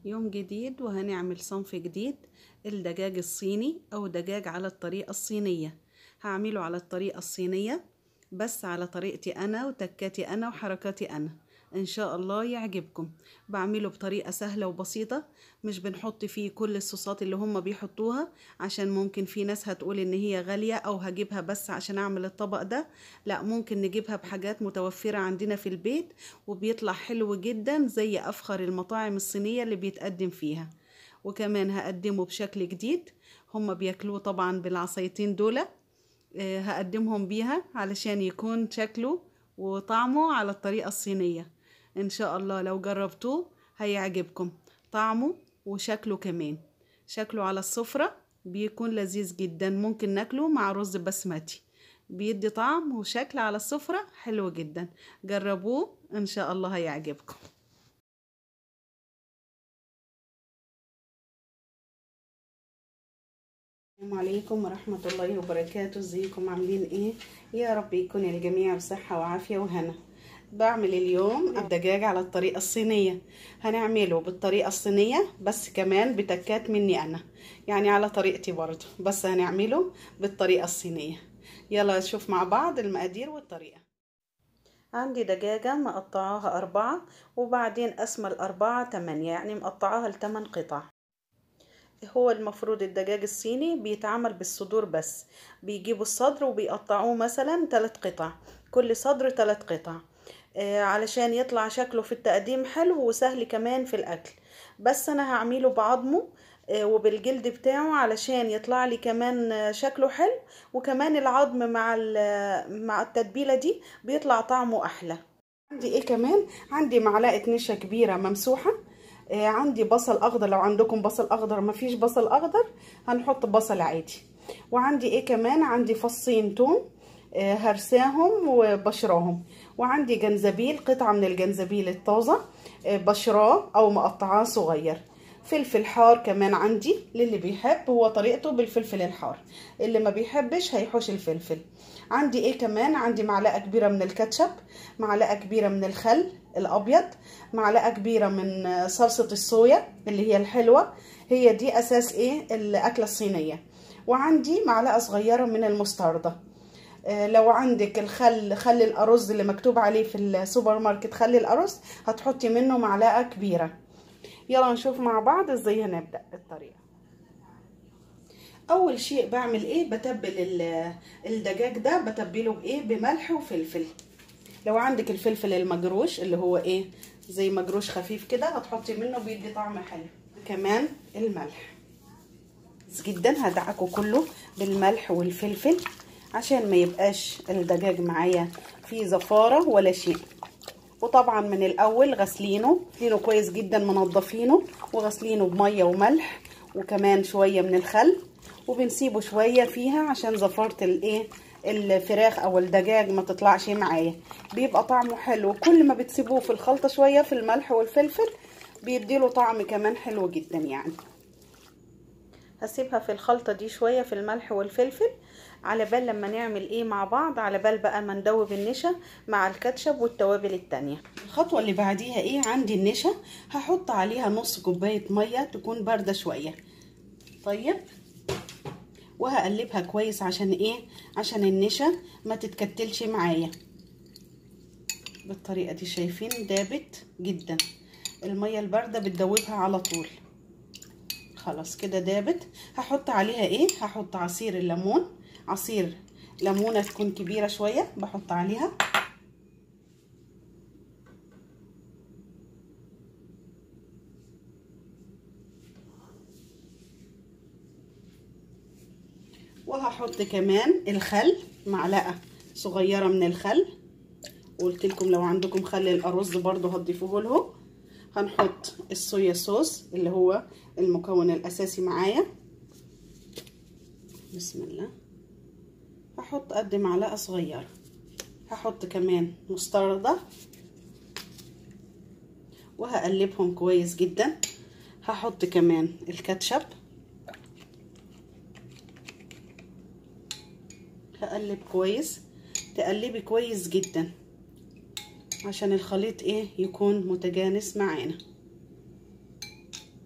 يوم جديد وهنعمل صنف جديد الدجاج الصيني او دجاج على الطريقة الصينية هعمله على الطريقة الصينية بس على طريقتي انا وتكاتي انا وحركاتي انا ان شاء الله يعجبكم بعمله بطريقة سهلة وبسيطة مش بنحط فيه كل الصوصات اللي هم بيحطوها عشان ممكن في ناس هتقول ان هي غالية او هجيبها بس عشان اعمل الطبق ده لا ممكن نجيبها بحاجات متوفرة عندنا في البيت وبيطلع حلو جدا زي افخر المطاعم الصينية اللي بيتقدم فيها وكمان هقدمه بشكل جديد هم بياكلوه طبعا بالعصايتين دول آه، هقدمهم بيها علشان يكون شكله وطعمه على الطريقة الصينية ان شاء الله لو جربتوه هيعجبكم طعمه وشكله كمان شكله على السفرة بيكون لذيذ جدا ممكن ناكله مع رز بسمتي بيدي طعم وشكل على السفرة حلو جدا جربوه ان شاء الله هيعجبكم السلام عليكم ورحمة الله وبركاته ازيكم عاملين ايه يا رب يكون الجميع بصحة وعافية وهنا بعمل اليوم الدجاج على الطريقة الصينية هنعمله بالطريقة الصينية بس كمان بتكات مني انا يعني على طريقتي برضو بس هنعمله بالطريقة الصينية يلا نشوف مع بعض المقادير والطريقة عندي دجاجة مقطعاها أربعة وبعدين أسمى الأربعة تمانية يعني مقطعاها لتمن قطع هو المفروض الدجاج الصيني بيتعمل بالصدور بس بيجيبوا الصدر وبيقطعوه مثلا تلات قطع كل صدر تلات قطع آه علشان يطلع شكله في التقديم حلو وسهل كمان في الأكل بس أنا هعمله بعظمه آه وبالجلد بتاعه علشان يطلع لي كمان آه شكله حلو وكمان العظم مع مع التتبيلة دي بيطلع طعمه أحلى عندي ايه كمان عندي معلقة نشا كبيرة ممسوحة آه عندي بصل اخضر لو عندكم بصل اخضر مفيش بصل اخضر هنحط بصل عادي وعندي ايه كمان عندي فصين توم آه هرساهم وبشراهم وعندي جنزبيل قطعة من الجنزبيل الطازة آه بشراه او مقطعاه صغير فلفل حار كمان عندي للي بيحب هو طريقته بالفلفل الحار اللي ما بيحبش هيحوش الفلفل عندي ايه كمان عندي معلقه كبيره من الكاتشب معلقه كبيره من الخل الابيض معلقه كبيره من صلصه الصويا اللي هي الحلوه هي دي اساس ايه الاكله الصينيه وعندي معلقه صغيره من المستردة لو عندك الخل خل الارز اللي مكتوب عليه في السوبر ماركت خل الارز هتحطي منه معلقه كبيره يلا نشوف مع بعض ازاي هنبدا الطريقه اول شيء بعمل ايه بتبل الدجاج ده بتبله بايه بملح وفلفل لو عندك الفلفل المجروش اللي هو ايه زي مجروش خفيف كده هتحطي منه بيدي طعم حلو كمان الملح بس جدا هدعكه كله بالملح والفلفل عشان ما يبقاش الدجاج معايا فيه زفاره ولا شيء وطبعا من الاول غسلينه غسلينه كويس جدا منضفينه وغسلينه بميه وملح وكمان شويه من الخل وبنسيبه شويه فيها عشان زفاره الايه الفراخ او الدجاج ما تطلعش معايا بيبقى طعمه حلو كل ما بتسيبوه في الخلطه شويه في الملح والفلفل بيديله طعم كمان حلو جدا يعني هسيبها في الخلطه دي شويه في الملح والفلفل على بال لما نعمل ايه مع بعض على بال بقى ما ندوب النشا مع الكاتشب والتوابل التانية الخطوة اللي بعديها ايه عندي النشا هحط عليها نص كوباية مية تكون باردة شوية طيب وهقلبها كويس عشان ايه عشان النشا ما تتكتلش معايا بالطريقة دي شايفين دابت جدا المية الباردة بتدوبها على طول خلاص كده دابت هحط عليها ايه هحط عصير الليمون عصير ليمونه تكون كبيره شويه بحط عليها وهحط كمان الخل معلقه صغيره من الخل قلت لكم لو عندكم خل الارز برضو هتضيفوه لهم هنحط الصويا صوص اللي هو المكون الاساسي معايا بسم الله هحط قد معلقه صغيره هحط كمان مستردة وهقلبهم كويس جدا هحط كمان الكاتشب هقلب كويس تقلبي كويس جدا عشان الخليط ايه يكون متجانس معانا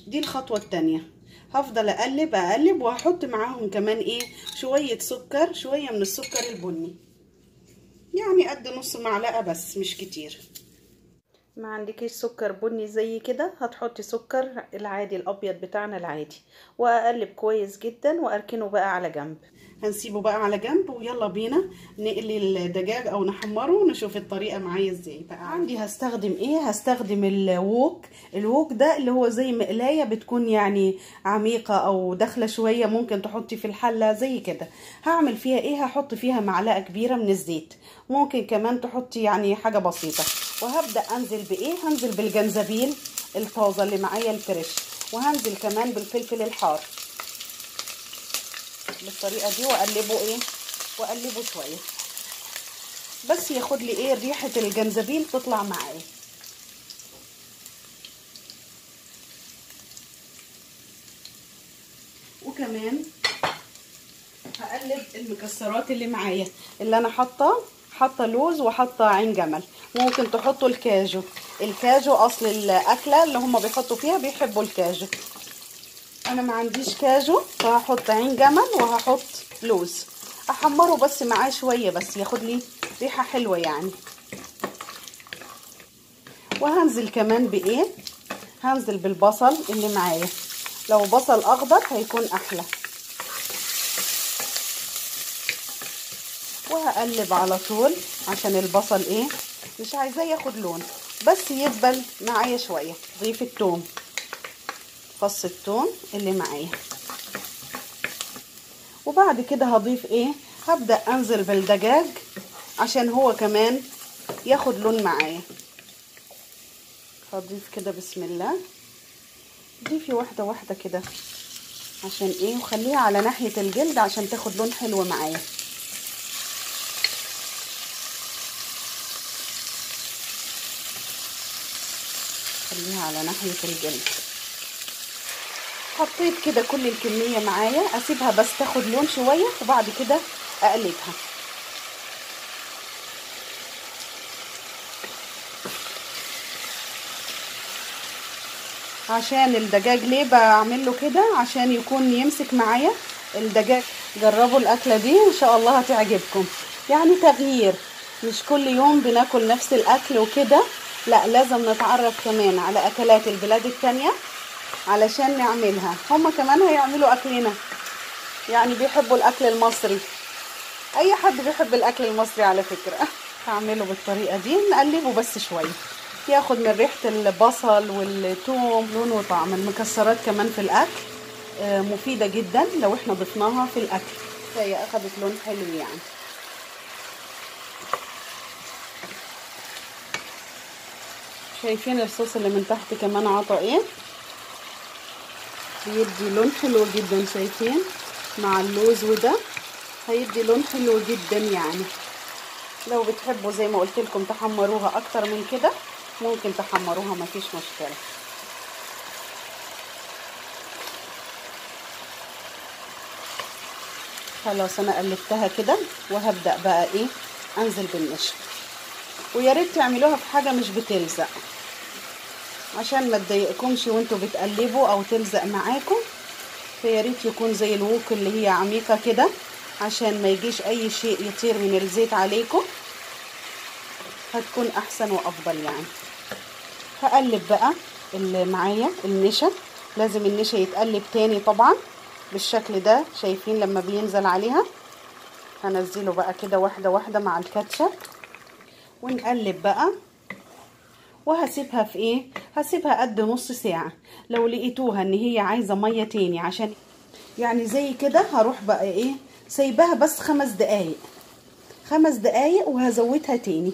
دي الخطوة التانية هفضل اقلب اقلب وهحط معاهم كمان ايه شوية سكر شوية من السكر البني يعني قد نص معلقة بس مش كتير ما عندكيش سكر بني زي كده هتحطي سكر العادي الابيض بتاعنا العادي واقلب كويس جدا واركنه بقى على جنب هنسيبه بقى على جنب ويلا بينا نقلي الدجاج او نحمره ونشوف الطريقه معايا ازاي بقى عندي هستخدم ايه هستخدم الووك الووك ده اللي هو زي مقلايه بتكون يعني عميقه او داخله شويه ممكن تحطي في الحله زي كده هعمل فيها ايه هحط فيها معلقه كبيره من الزيت ممكن كمان تحطي يعني حاجه بسيطه وهبدا انزل بايه هنزل بالجنزبيل الطازه اللي معايا الفريش وهنزل كمان بالفلفل الحار بالطريقه دي واقلبه ايه واقلبه شويه بس ياخد لي ايه ريحه الجنزبيل تطلع معايا وكمان هقلب المكسرات اللي معايا اللي انا حاطه حاطه لوز وحاطه عين جمل ممكن تحطوا الكاجو الكاجو اصل الاكله اللي هم بيحطوا فيها بيحبوا الكاجو انا ما عنديش كاجو فهحط عين جمل وهحط لوز احمره بس معاه شويه بس ياخد لي ريحه حلوه يعني وهنزل كمان بايه هنزل بالبصل اللي معايا لو بصل اخضر هيكون احلى وهقلب على طول عشان البصل ايه مش عايزاه ياخد لون بس يدبل معايا شويه ضيف التوم فص التوم اللي معايا وبعد كده هضيف ايه هبدا انزل بالدجاج عشان هو كمان ياخد لون معايا هضيف كده بسم الله ضيفي واحده واحده كده عشان ايه وخليها على ناحيه الجلد عشان تاخد لون حلو معايا خليها على ناحيه الجلد حطيت كده كل الكمية معايا اسيبها بس تاخد لون شوية وبعد كده اقلبها عشان الدجاج ليه بعمل له كده عشان يكون يمسك معايا الدجاج جربوا الاكله دي ان شاء الله هتعجبكم يعني تغيير مش كل يوم بناكل نفس الاكل وكده لا لازم نتعرف كمان على اكلات البلاد التانية علشان نعملها هما كمان هيعملوا اكلنا يعني بيحبوا الاكل المصري اي حد بيحب الاكل المصري على فكرة هعمله بالطريقة دي نقلبه بس شوية ياخد من ريحة البصل والثوم لون وطعم المكسرات كمان في الاكل مفيدة جدا لو احنا ضفناها في الاكل هي اخدت لون حلو يعني شايفين الصوص اللي من تحت كمان عطى ايه بيدي لون حلو جدا شايفين مع اللوز وده هيدي لون حلو جدا يعني لو بتحبوا زي ما قلت لكم تحمروها اكتر من كده ممكن تحمروها مفيش مشكله خلاص انا قلبتها كده وهبدا بقى ايه انزل بالنشا ويا ريت تعملوها في حاجه مش بتلزق عشان ما تضايقكمش وانتوا بتقلبوا او تلزق معاكم فيا ريت يكون زي الوك اللي هي عميقه كده عشان ما يجيش اي شيء يطير من الزيت عليكم هتكون احسن وافضل يعني هقلب بقى اللي معايا النشا لازم النشا يتقلب تاني طبعا بالشكل ده شايفين لما بينزل عليها هنزله بقى كده واحده واحده مع الكاتشب ونقلب بقى وهسيبها في ايه هسيبها قد نص ساعة لو لقيتوها ان هي عايزة مية تاني عشان يعني زي كده هروح بقى ايه سايباها بس خمس دقايق خمس دقايق وهزودها تاني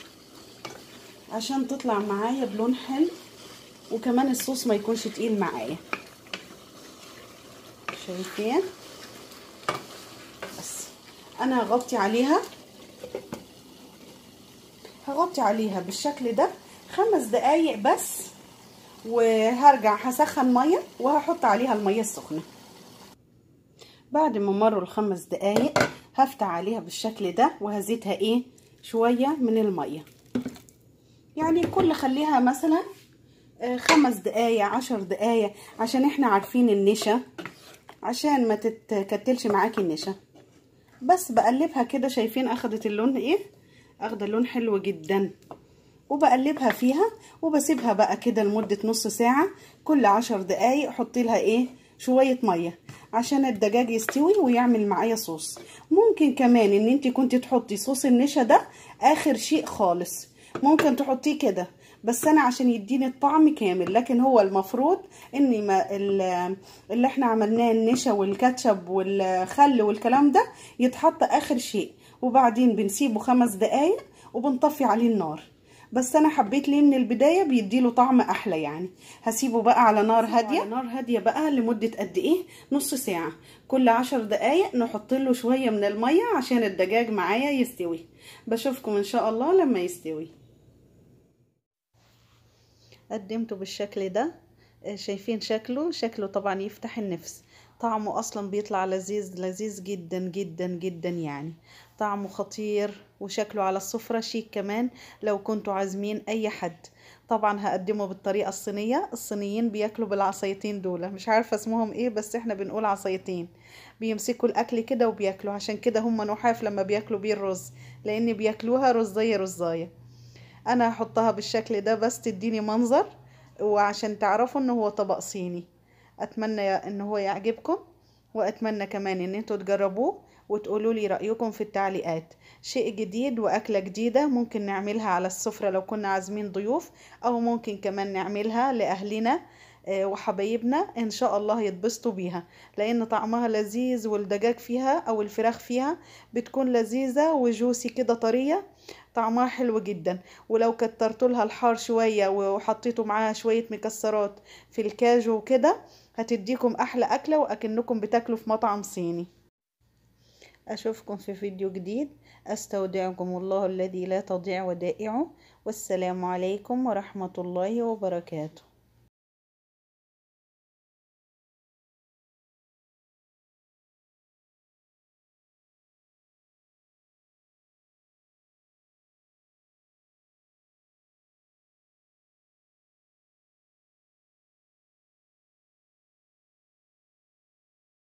عشان تطلع معايا بلون حلو وكمان الصوص ما يكونش تقيل معايا شايفين بس انا هغطي عليها هغطي عليها بالشكل ده خمس دقايق بس وهرجع هسخن ميه وهحط عليها الميه السخنه بعد ما مروا الخمس دقايق هفتح عليها بالشكل ده وهزيتها ايه شويه من الميه يعني كل خليها مثلا آه، خمس دقايق عشر دقايق عشان احنا عارفين النشا عشان ما تتكتلش معاكي النشا بس بقلبها كده شايفين اخدت اللون ايه اخده اللون حلو جدا وبقلبها فيها وبسيبها بقى كده لمدة نص ساعة كل عشر دقايق حطي لها ايه شوية مية عشان الدجاج يستوي ويعمل معايا صوص ممكن كمان ان انت كنت تحطي صوص النشا ده اخر شيء خالص ممكن تحطيه كده بس انا عشان يديني الطعم كامل لكن هو المفروض ان ما اللي احنا عملناه النشا والكاتشب والخل والكلام ده يتحط اخر شيء وبعدين بنسيبه خمس دقايق وبنطفي عليه النار بس انا حبيت ليه من البدايه بيديله طعم احلى يعني هسيبه بقى على نار هاديه على نار هاديه بقى لمده قد ايه نص ساعه كل عشر دقايق نحط له شويه من الميه عشان الدجاج معايا يستوي بشوفكم ان شاء الله لما يستوي قدمته بالشكل ده شايفين شكله شكله طبعا يفتح النفس طعمه اصلا بيطلع لذيذ لذيذ جدا جدا جدا يعني طعمه خطير وشكله على السفرة شيك كمان لو كنتوا عازمين اي حد طبعا هقدمه بالطريقة الصينية الصينيين بياكلوا بالعصايتين دول مش عارفة اسمهم ايه بس احنا بنقول عصايتين بيمسكوا الاكل كده وبياكلوا عشان كده هم نحاف لما بياكلوا بيه الرز لان بياكلوها رزاية رزاية انا هحطها بالشكل ده بس تديني منظر وعشان تعرفوا ان هو طبق صيني اتمنى ان هو يعجبكم واتمنى كمان ان انتوا تجربوه وتقولوا لي رايكم في التعليقات شيء جديد واكله جديده ممكن نعملها على السفره لو كنا عازمين ضيوف او ممكن كمان نعملها لاهلنا وحبايبنا ان شاء الله يتبسطوا بيها لان طعمها لذيذ والدجاج فيها او الفراخ فيها بتكون لذيذه وجوسي كده طريه طعمها حلو جدا ولو كترت لها الحار شويه وحطيتوا معاها شويه مكسرات في الكاجو وكده هتديكم احلى اكله واكنكم بتاكلوا في مطعم صيني اشوفكم في فيديو جديد استودعكم الله الذي لا تضيع ودائعه والسلام عليكم ورحمه الله وبركاته